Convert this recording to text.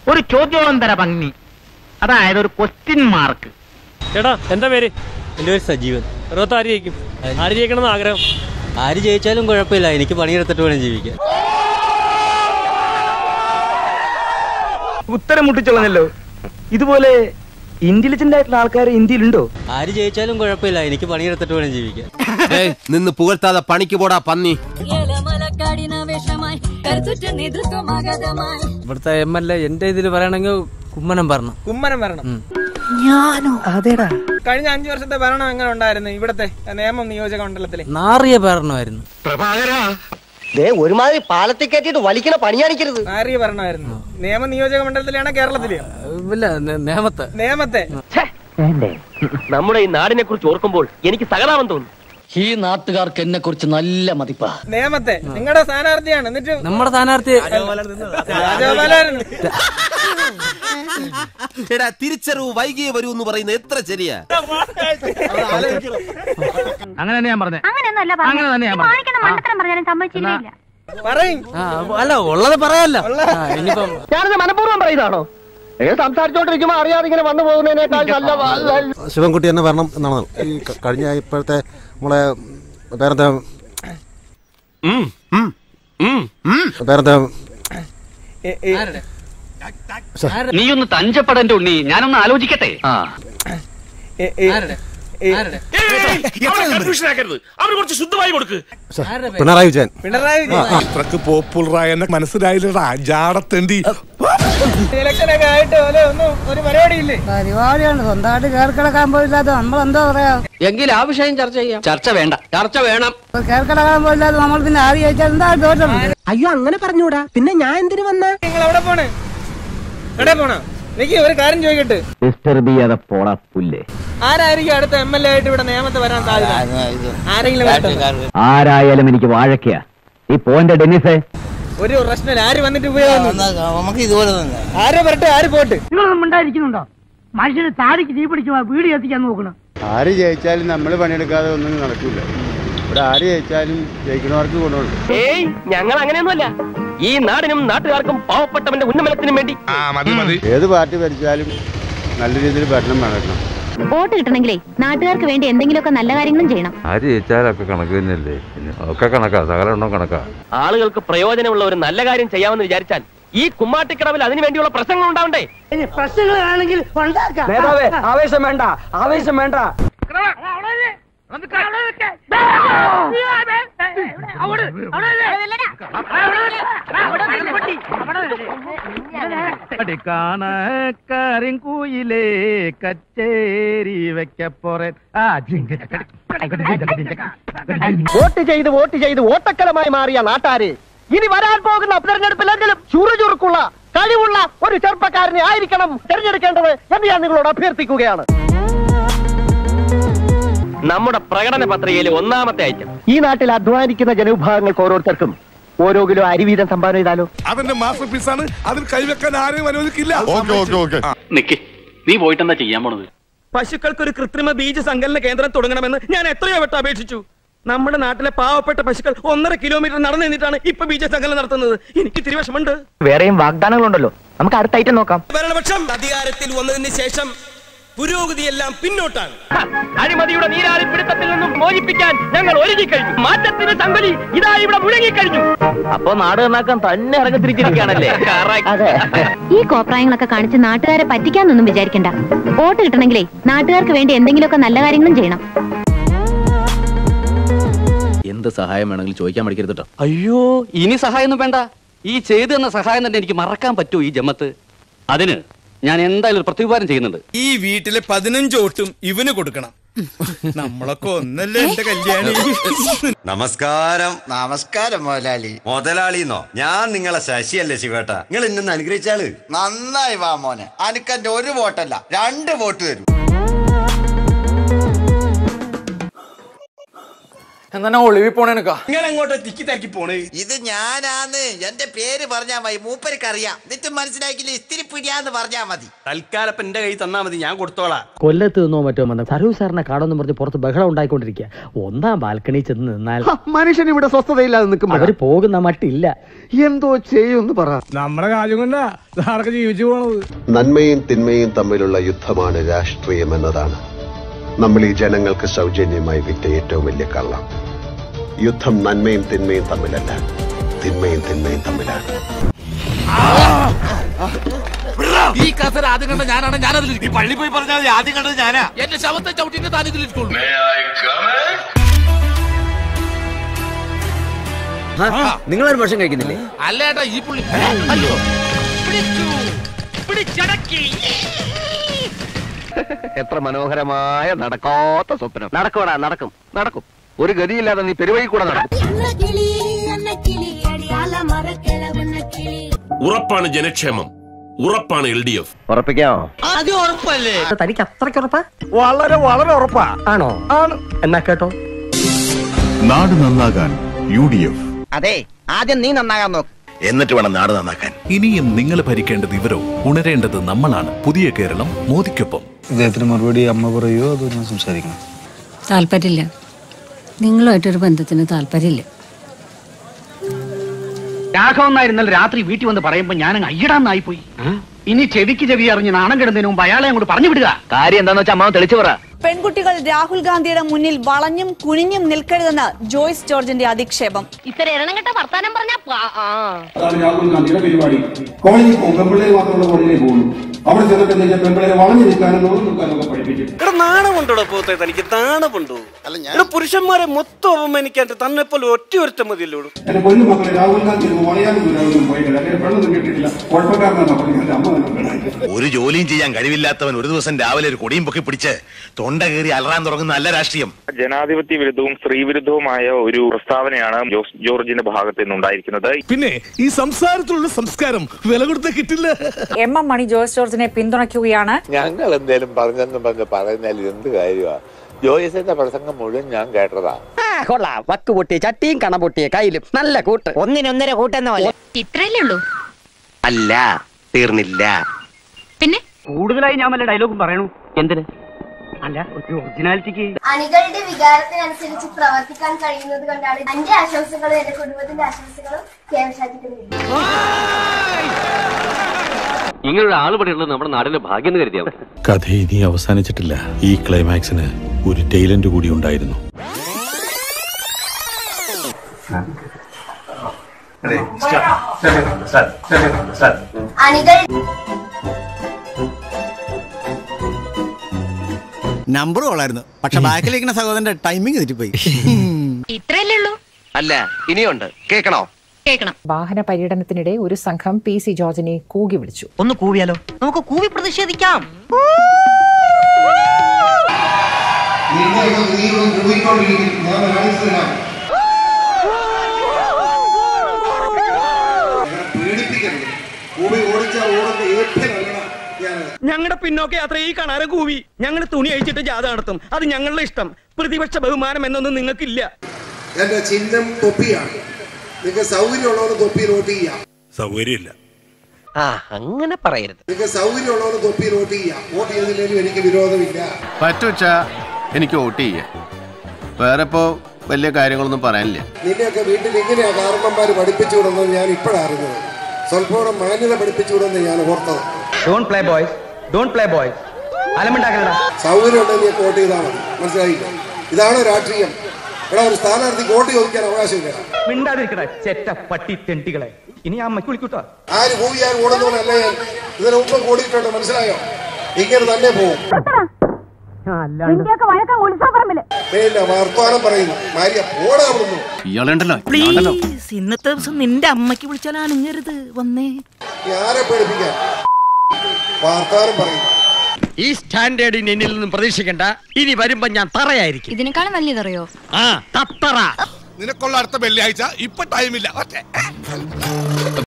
ഒരു ചോദ്യോത്തര ഭംഗി അതായത് ഒരു ക്വസ്റ്റ്യൻ മാർക്ക് ചേട്ടാ എന്താ പേര് എൻ്റെ പേര് സജീവൻ ഇരുപത്തി ആര് ജയിക്കും ആര് ജയിക്കണമെന്ന് ആഗ്രഹം ആര് ജയിച്ചാലും കുഴപ്പമില്ല എനിക്ക് പണിയെടുത്തിട്ട് വേണം ജീവിക്കാൻ ഉത്തരം മുട്ടിച്ചോളഞ്ഞല്ലോ ഇതുപോലെ ഇന്റലിജന്റ് ആയിട്ടുള്ള ആൾക്കാർ ഇന്ത്യയിലുണ്ടോ ആര് ജയിച്ചാലും കുഴപ്പമില്ല എനിക്ക് പണിയെടുത്തിട്ട് വേണം ജീവിക്കാൻ നിന്ന് പുകഴ്ത്താതെ പണിക്ക് പോടാ പന്നി ഏലമലക്കാടിന വേഷമായി കരുത്തുറ്റ നേതൃത്വമാഗതമായി ഇവിടുത്തെ എം എൽ എ എന്റെ ഇതിൽ പറയണെങ്കിൽ കുമ്മനം പറഞ്ഞു കുമ്മനം വരണം അതേടാ കഴിഞ്ഞ അഞ്ചു വർഷത്തെ ഭരണം എങ്ങനെ ഉണ്ടായിരുന്നു ഇവിടത്തെ നിയമം നിയോജക മണ്ഡലത്തിലെ നാറിയ ഭരണമായിരുന്നു ദേ ഒരുമാതിരി പാലത്തിൽ കയറ്റിട്ട് വലിക്കണ പണി കാണിക്കരുത് ആര്യ ഭരണമായിരുന്നു നിയമ നിയോജക മണ്ഡലത്തിലെയാണോ കേരളത്തിലെയോ ഇല്ല നെ- നേമത്തെ നിയമത്തെ നമ്മുടെ ഈ നാടിനെ കുറിച്ച് ഓർക്കുമ്പോൾ എനിക്ക് സഹതാപം തോന്നുന്നു ഈ നാട്ടുകാർക്ക് എന്നെ കുറിച്ച് നല്ല മതിപ്പാ നിയമത്തെ നിങ്ങളുടെ സ്ഥാനാർത്ഥിയാണ് എന്നിട്ട് നമ്മുടെ സ്ഥാനാർത്ഥി രാജഗോപാലായിരുന്നു എടാ തിരിച്ചറിവ് വൈകിയേ വരൂ എന്ന് പറയുന്നത് എത്ര ശരിയാ അങ്ങനെ തന്നെ ഞാൻ പറഞ്ഞത് അങ്ങനെയൊന്നല്ല അങ്ങനെ തന്നെ ഞാൻ പറഞ്ഞു. കാണിക്കുന്ന മണ്ടത്തരം പറഞ്ഞാലും സമ്മതിച്ചില്ല പറയും ആ, അല്ല ഉള്ളത് പറയാല്ല ആ, ഇനിയിപ്പം ഞാനത് മനഃപൂർവ്വം പറയുന്നതാണോ ഏ സംസാരിച്ചോണ്ടിരിക്കുമ്പോ അറിയാതെ ഇങ്ങനെ വന്നു പോകുന്നതിനേക്കാൾ നല്ല ശിവൻകുട്ടി തന്നെ വരണം എന്നാണ് ഈ ക- കഴിഞ്ഞ ഇപ്പോഴത്തെ നമ്മളെ പേരത്തെ പേരത്തെ ഏ- ഏ- നീ ഒന്ന് തഞ്ചപ്പെടന്റെ ഉണ്ണി ഞാനൊന്ന് ആലോചിക്കട്ടെ ആ ഏ- ഏ- ഏ- പിണറായി വിജയൻ പിണറായി വിജയൻ അത്രക്ക് പോപ്പുലറായ മനസ്സിലായില്ലടാ ജാടത്തേണ്ടി ഇലക്ഷനൊക്കെ ആയിട്ട് പോലെ ഒന്നും ഒരു പരിപാടിയില്ലേ പരിപാടിയാണ് സ്വന്തമായിട്ട് കേൾക്കിടക്കാൻ പോയില്ലാതെ നമ്മൾ എന്താ പറയാ എങ്കിൽ ആ വിഷയം ചർച്ച ചെയ്യാം ചർച്ച വേണ്ട ചർച്ച വേണം കേൾക്കിടക്കാൻ പോയില്ലാതെ നമ്മൾ പിന്നെ ആര് ചോദിച്ചാൽ എന്താ ദോഷം അയ്യോ അങ്ങനെ പറഞ്ഞൂടാ പിന്നെ ഞാൻ എന്തിനു വന്ന നിങ്ങൾ എവിടെ പോണേ എവിടെ പോണ എനിക്ക് ഒരു കാര്യം ചോദിക്കട്ടെ പോടാ പുല്ലേ ആരായിരിക്കും അടുത്ത എം എൽ എ ആയിട്ട് ഇവിടെ നിയമത്തെ വരാൻ സാധ്യത ആരെങ്കിലും വരട്ടെ. ആരായാലും എനിക്ക് വാഴക്കയാ ഈ പോന്റെ ഡെന്നിസേ ഒരു പ്രശ്നമില്ല ആര് വന്നിട്ട് ഉപയോഗം നമുക്ക് ഇതുപോലെ തന്നെ ആരെ വരട്ടെ ആര് പോട്ട് നിങ്ങളൊന്നും ഉണ്ടായിരിക്കുന്നുണ്ടോ മനുഷ്യന് താടിക്ക് തീ പിടിച്ച് വീട് എത്തിക്കാൻ നോക്കണം ആര് ജയിച്ചാലും നമ്മൾ പണിയെടുക്കാതെ ഒന്നും നടക്കില്ല ഇവിടെ ആര് ജയിച്ചാലും ജയിക്കണവർക്ക് ഗുണമുണ്ട് ഏയ് ഞങ്ങൾ അങ്ങനെയൊന്നുമല്ല ഈ നാടിനും നാട്ടുകാർക്കും പാവപ്പെട്ടവന്റെ ഉന്നമനത്തിനും വേണ്ടി ഏത് പാർട്ടി ഭരിച്ചാലും നല്ല രീതിയിൽ ഭരണം നടക്കണം വോട്ട് കിട്ടണമെങ്കിലേ നാട്ടുകാർക്ക് വേണ്ടി എന്തെങ്കിലുമൊക്കെ നല്ല കാര്യങ്ങളും ചെയ്യണം ആര് ജയിച്ചാലൊക്കെ കണക്ക് തന്നെയല്ലേ ഒക്കെ കണക്കാ സകല എണ്ണം കണക്കാ ആളുകൾക്ക് പ്രയോജനമുള്ള ഒരു നല്ല കാര്യം ചെയ്യാമെന്ന് വിചാരിച്ചാൽ ഈ കുമ്മാട്ടിക്കടവിൽ അതിനു വേണ്ടിയുള്ള പ്രശ്നങ്ങൾ ഉണ്ടാവണ്ടേ പ്രശ്നങ്ങളാണെങ്കിൽ ഉണ്ടാക്കാം നേതാവേ ആവേശം വേണ്ട ആവേശം വേണ്ട കരിങ്കൂയിലേ കച്ചേരി വെക്കപ്പോറേ ആ വോട്ട് ചെയ്ത് വോട്ട് ചെയ്ത് ഓട്ടക്കലമായി മാറിയ നാട്ടാര് ഇനി വരാൻ പോകുന്ന തെരഞ്ഞെടുപ്പിലെങ്കിലും ചുറുചുറുക്കുള്ള കഴിവുള്ള ഒരു ചെറുപ്പക്കാരനെ ആയിരിക്കണം തെരഞ്ഞെടുക്കേണ്ടത് എന്ന് ഞാൻ നിങ്ങളോട് അഭ്യർത്ഥിക്കുകയാണ് നമ്മുടെ പ്രകടന പത്രികയിലെ ഒന്നാമത്തെ ഐറ്റം ഈ നാട്ടിൽ അധ്വാനിക്കുന്ന ജനവിഭാഗങ്ങൾക്ക് ഓരോരുത്തർക്കും ഓരോ കിലോ അരി വീതം സംഭാവന ചെയ്താലോ അതെന്റെ മാസ്റ്റർ പീസാണ് അതിൽ കൈവെക്കാൻ ആരെയും അനുവദിക്കില്ല ഓക്കെ ഓക്കെ ഓക്കെ നിക്ക് നീ പോയിട്ട് എന്താ ചെയ്യാൻ പോണത് പശുക്കൾക്ക് ഒരു കൃത്രിമ ബീജ സങ്കലന കേന്ദ്രം തുടങ്ങണമെന്ന് ഞാൻ എത്രയോ വട്ടം അപേക്ഷിച്ചു നമ്മുടെ നാട്ടിലെ പാവപ്പെട്ട പശുക്കൾ ഒന്നര കിലോമീറ്റർ നടന്നു നിന്നിട്ടാണ് ഇപ്പൊ ബീജ സങ്കലനം നടത്തുന്നത് എനിക്ക് ഇത്തിരി വിഷമുണ്ട് വേറെയും വാഗ്ദാനങ്ങളുണ്ടല്ലോ നമുക്ക് അടുത്ത ഐറ്റം നോക്കാം ഭരണപക്ഷം അധികാരത്തിൽ വന്നതിന് ശേഷം പുരോഗതിയെല്ലാം പിന്നോട്ടാണ് അഴിമതിയുടെ നീരാളി പിടുത്തത്തിൽ നിന്നും മോചിപ്പിക്കാൻ ഞങ്ങൾ ഒരുങ്ങിക്കഴിഞ്ഞു മാറ്റത്തിന് സംഗതി ഇതാ ഇവിടെ മുഴങ്ങിക്കഴിഞ്ഞു അപ്പൊ നാട് നന്നാക്കാൻ തന്നെ ഇറങ്ങിത്തിരിച്ചിരിക്കുകയാണല്ലേ അതെ ഈ കോപ്രായങ്ങളൊക്കെ കാണിച്ച് നാട്ടുകാരെ പറ്റിക്കാന്നൊന്നും വിചാരിക്കണ്ട വോട്ട് കിട്ടണമെങ്കിലേ നാട്ടുകാർക്ക് വേണ്ടി എന്തെങ്കിലുമൊക്കെ നല്ല കാര്യങ്ങളും ചെയ്യണം എന്ത് സഹായം വേണമെങ്കിലും ചോദിക്കാൻ മടിക്കരുത് കേട്ടോ അയ്യോ ഇനി സഹായമൊന്നും വേണ്ട ഈ ചെയ്തു തന്ന സഹായം തന്നെ എനിക്ക് മറക്കാൻ പറ്റുമോ ഈ ജമ്മത്ത് അതിന് ഞാൻ എന്തായാലും ഒരു പ്രത്യുപകാരം ചെയ്യുന്നുണ്ട് ഈ വീട്ടിലെ പതിനഞ്ച് വോട്ടും ഇവന് കൊടുക്കണം നമ്മളൊക്കെ ഒന്നല്ലേ എന്റെ കല്യാണി നമസ്കാരം നമസ്കാരം മുതലാളി മുതലാളിന്നോ ഞാൻ നിങ്ങളെ ശശിയല്ലേ ശിവേട്ട നിങ്ങൾ ഇന്ന് അനുഗ്രഹിച്ചാള് നന്നായി വാ മോനെ അനക്കെന്റെ ഒരു വോട്ടല്ല രണ്ട് വോട്ട് തരും എന്നാ ഒളിവി പോണേനക്കാ നിങ്ങൾ എങ്ങോട്ട് തിക്കി തിരക്കി പോണ് ഇത് ഞാനാന്ന് എന്റെ പേര് പറഞ്ഞാ മതി മൂപ്പർക്ക് അറിയാം എന്നിട്ട് മനസ്സിലാക്കില്ല ഇത്തിരി പിടിയാന്ന് പറഞ്ഞാ മതി തൽക്കാലം ഇപ്പൊ എന്റെ കൈ തന്നാ മതി ഞാൻ കൊടുത്തോളാം കൊല്ലത്ത് നിന്നോ മറ്റോ വന്ന സർവീസ് സാറിനെ കാണുമെന്ന് പറഞ്ഞ് പുറത്ത് ബഹളം ഉണ്ടായിക്കൊണ്ടിരിക്കുക ഒന്നാം ബാൽക്കണി ചെന്ന് നിന്നാൽ മനുഷ്യൻ ഇവിടെ സ്വസ്ഥതയില്ലാതെ നിൽക്കുമ്പോൾ അവര് പോകുന്ന മട്ടില്ല എന്തോ ചെയ്യുമെന്ന് പറ നമ്മുടെ കാര്യം കൊണ്ടാ സാറൊക്കെ ജീവിച്ചു പോണത് നന്മയും തിന്മയും തമ്മിലുള്ള യുദ്ധമാണ് രാഷ്ട്രീയം എന്നതാണ് നമ്മൾ ഈ ജനങ്ങൾക്ക് സൗജന്യമായി വിറ്റ ഏറ്റവും വലിയ കള്ളം യുദ്ധം നന്മയും തിന്മയും തമ്മിലല്ല തിന്മയും തിന്മയും തമ്മിലാണ് ഈ കസര ആദ്യം കണ്ട ഞാനാണ് ഞാനതിൽ പള്ളി പോയി പറഞ്ഞാൽ ആദ്യം കണ്ടത് ഞാനാ എന്റെ ശവത്തെ ചവിട്ടിന്റെ താനിതിലിട്ടോളൂ നിങ്ങളൊരു ഭക്ഷണം കഴിക്കുന്നില്ലേ അല്ലേട്ടാ ഈ പുള്ളി അയ്യോ പിടിച്ചു പിടിച്ചടക്കി എത്ര മനോഹരമായ നടക്കാത്ത സ്വപ്നം നടക്കോടാ നടക്കും നടക്കും ഒരു ഗതിയില്ലാതെ നീ പെരുവഴി കൂടെ നടക്കും ഉറപ്പാണ് ജനക്ഷേമം ഉറപ്പാണ് എൽ ഡി എഫ് ഉറപ്പിക്കാമോ അത് ഉറപ്പല്ലേ തനിക്ക് അത്രയ്ക്ക് ഉറപ്പാ വളരെ വളരെ ഉറപ്പാ ആണോ ആണ് എന്നാ കേട്ടോ നാട് നന്നാകാൻ യു ഡി എഫ് അതെ ആദ്യം നീ നന്നാകാൻ നോക്ക് എന്നിട്ട് വേണം നാട് നന്നാക്കാൻ ഇനിയും നിങ്ങൾ ഭരിക്കേണ്ടത് ഇവരോ ഉണരേണ്ടത് നമ്മളാണ് പുതിയ കേരളം മോദിക്കൊപ്പം ഇദ്ദേഹത്തിന് മറുപടി അമ്മ പറയുമോ അതോ ഞാൻ സംസാരിക്കണം താല്പര്യമില്ല നിങ്ങളുമായിട്ടൊരു ബന്ധത്തിന് താല്പര്യമില്ല രാഘവൻ നായർ ഇന്നലെ രാത്രി വീട്ടിൽ വന്ന് പറയുമ്പോ ഞാനങ്ങ് അയ്യടാന്നായി പോയി ഇനി ചെവിക്ക് ചെവി അറിഞ്ഞ് നാണം കിടന്നതിന് മുമ്പ് അയാളെ അങ്ങോട്ട് പറഞ്ഞു വിടുക കാര്യം എന്താന്ന് വെച്ചാൽ അമ്മാവൻ തെളിച്ചു പറ പെൺകുട്ടികൾ രാഹുൽ ഗാന്ധിയുടെ മുന്നിൽ വളഞ്ഞും കുനിഞ്ഞും നിൽക്കരുതെന്ന് ജോയ്സ് ജോർജിന്റെ അധിക്ഷേപം ഇത്ര എണ്ണംകെട്ട വർത്താനം പറഞ്ഞാ അതാണ് രാഹുൽ ഗാന്ധിയുടെ പരിപാടി കോളേജിൽ പോകും പെൺപിള്ളേർ മാത്രമുള്ള കോളേജിലേ പോകുള്ളൂ അവിടെ ചെന്നിട്ട് എന്താ വെച്ചാൽ പെൺപിള്ളേരെ വളഞ്ഞു നിൽക്കാനും നോക്കി നിൽക്കാനും ഒക്കെ പഠിപ്പിക്കും എടാ നാണമുണ്ടോടാ പോത്തെ തനിക്ക് നാണമുണ്ടോ എടാ പുരുഷന്മാരെ മൊത്തം അവമാനിക്കാൻ തന്നെ പോലെ ഒറ്റ ഒരുത്തം മതിയല്ലോ എന്റെ പൊന്നു മക്കളെ രാഹുൽ ഗാന്ധി ഒന്നും വളയാനും ദൂരാനും പോയിട്ടില്ല അങ്ങനെ പെണ്ണൊന്നും കിട്ടിയിട്ടില്ല കുഴപ്പക്കാരനാണ് പറഞ്ഞു എന്റെ അമ്മ തന്നെ പെണ്ണായി. ഒരു ജോലിയും ചെയ്യാൻ കഴിവില്ലാത്തവൻ ഒരു ദിവസം രാവിലെ ഒരു കൊടിയും പൊക്കി പിടിച്ച് തൊണ്ട കയറി അലറാൻ തുടങ്ങുന്ന നല്ല രാഷ്ട്രീയം ജനാധിപത്യ വിരുദ്ധവും സ്ത്രീ വിരുദ്ധവുമായ ഒരു പ്രസ്താവനയാണ് ജോസ് ജോർജിന്റെ ഭാഗത്ത് നിന്നുണ്ടായിരിക്കുന്നത് പിന്നെ ഈ സംസാരത്തിലുള്ള സംസ്കാരം വില കൊടുത്ത കിട്ടില്ല എം എം മണി ജോയ്സ് ജോർജിനെ പിന്തുണയ്ക്കുകയാണ് ഞങ്ങൾ എന്തേലും പറഞ്ഞെന്ന് പറഞ്ഞ് പറയുന്നതിൽ എന്ത് കാര്യമാ ജോയിസിന്റെ പ്രസംഗം മുഴുവൻ ഞാൻ കേട്ടതാ കൊള്ളാം വക്ക് പൊട്ടിയ ചട്ടിയും കണ പൊട്ടിയ കയ്യിലും നല്ല കൂട്ട് ഒന്നിനൊന്നര കൂട്ടെന്ന പോലെ ഇത്രയല്ലേ ഉള്ളൂ അല്ല തീർന്നില്ല പിന്നെ കൂടുതലായി ഞാൻ വല്ല ഡയലോഗും പറയണു എന്തിന് അല്ല ഒരു ഒറിജിനാലിറ്റിക്ക് അണികളുടെ വികാരത്തിനനുസരിച്ച് പ്രവർത്തിക്കാൻ കഴിയുന്നത് കൊണ്ടാണ് എന്റെ ആശംസകളും എന്റെ കുടുംബത്തിന്റെ ആശംസകളും കേരള ഇങ്ങനൊരു ആൾ ഇവിടെ ഉള്ളത് നമ്മുടെ നാടിന്റെ ഭാഗ്യം എന്ന് കരുതിയാൽ മതി കഥ ഇനി അവസാനിച്ചിട്ടില്ല ഈ ക്ലൈമാക്സിന് ഒരു ടൈലന്റ് കൂടി ഉണ്ടായിരുന്നു അണികൾ നമ്പർ കൊള്ളായിരുന്നു പക്ഷെ ബാക്കിലിരിക്കുന്ന സഹോദരന്റെ ടൈമിംഗ് തെറ്റിപ്പോയി ഇത്രയല്ലേ ഉള്ളൂ അല്ല ഇനിയുണ്ട് കേക്കണോ കേൾക്കണം വാഹന പര്യടനത്തിനിടെ ഒരു സംഘം പി സി ജോർജിനെ കൂകി വിളിച്ചു ഒന്ന് കൂവിയാലോ നമുക്ക് കൂവി പ്രതിഷേധിക്കാം ഞങ്ങളുടെ പിന്നോക്ക യാത്ര ഈ കാണാരം കൂവി ഞങ്ങൾ തുണി അഴിച്ചിട്ട് ജാഥ നടത്തും അത് ഞങ്ങളുടെ ഇഷ്ടം പ്രതിപക്ഷ ബഹുമാനം എന്നൊന്നും നിങ്ങൾക്കില്ല എന്റെ ചിഹ്നം തൊപ്പിയാണ് നിങ്ങൾക്ക് സൗകര്യമുള്ളവന് തൊപ്പി നോട്ട് ചെയ്യാം സൗകര്യമില്ല ആ അങ്ങനെ പറയരുത് നിങ്ങൾക്ക് സൗകര്യമുള്ളവന് തൊപ്പി നോട്ട് ചെയ്യാം വോട്ട് ചെയ്തില്ലെങ്കിലും എനിക്ക് വിരോധമില്ല പറ്റുവച്ചാ എനിക്ക് വോട്ട് ചെയ്യാം വേറെ ഇപ്പോ വലിയ കാര്യങ്ങളൊന്നും പറയാനില്ല നിന്നെയൊക്കെ വീട്ടിൽ ഇങ്ങനെയാ കാരണന്മാര് പഠിപ്പിച്ചു വിടുന്നത് ഞാൻ ഇപ്പോഴാണ് അറിഞ്ഞത് സ്വല്പം മാന്യത പഠിപ്പിച്ചു വിടുന്നത് ഞാൻ ഓർത്തത് don't play boys don't play boys അലമുണ്ടാക്കലടാ സൗകര്യം ഉണ്ടെങ്കിൽ നീ വോട്ട് ചെയ്താൽ മതി മനസ്സിലായില്ല ഇതാണ് രാഷ്ട്രീയം എടാ ഒരു സ്ഥാനാർത്ഥിക്ക് വോട്ട് ചോദിക്കാൻ അവകാശമില്ല മിണ്ടാതിരിക്കട ചെറ്റ പട്ടി തെണ്ടികളെ ഇനി ആ അമ്മയ്ക്ക് വിളിക്കൂട്ടോ ആര് ഭൂമിയാർ ഓടുന്നവനല്ല ഞാൻ ഇതിന് മുമ്പ് കൂടിയിട്ടുണ്ട് മനസ്സിലായോ ഇങ്ങനെ തന്നെ പോകും പിന്നെ വർത്തമാനം പറയുന്നു മാരിയ പോടാ അവിടുന്ന് ഇയാളുണ്ടല്ലോ പ്ലീസ് ഇന്നത്തെ ദിവസം നിന്റെ അമ്മയ്ക്ക് വിളിച്ചാൽ അനങ്ങരുത് വന്നേ ആരെ പേടിപ്പിക്കാൻ വർത്തമാനം പറയുന്നു ഈ സ്റ്റാൻഡേർഡിന് എന്നിൽ നിന്നും പ്രതീക്ഷിക്കണ്ട ഇനി വരുമ്പോ ഞാൻ തറയായിരിക്കും ഇതിനേക്കാളും വലിയതറിയോ ആ തത്തറ നിനക്കുള്ള അടുത്ത വെള്ളിയാഴ്ച ഇപ്പൊ ടൈമില്ല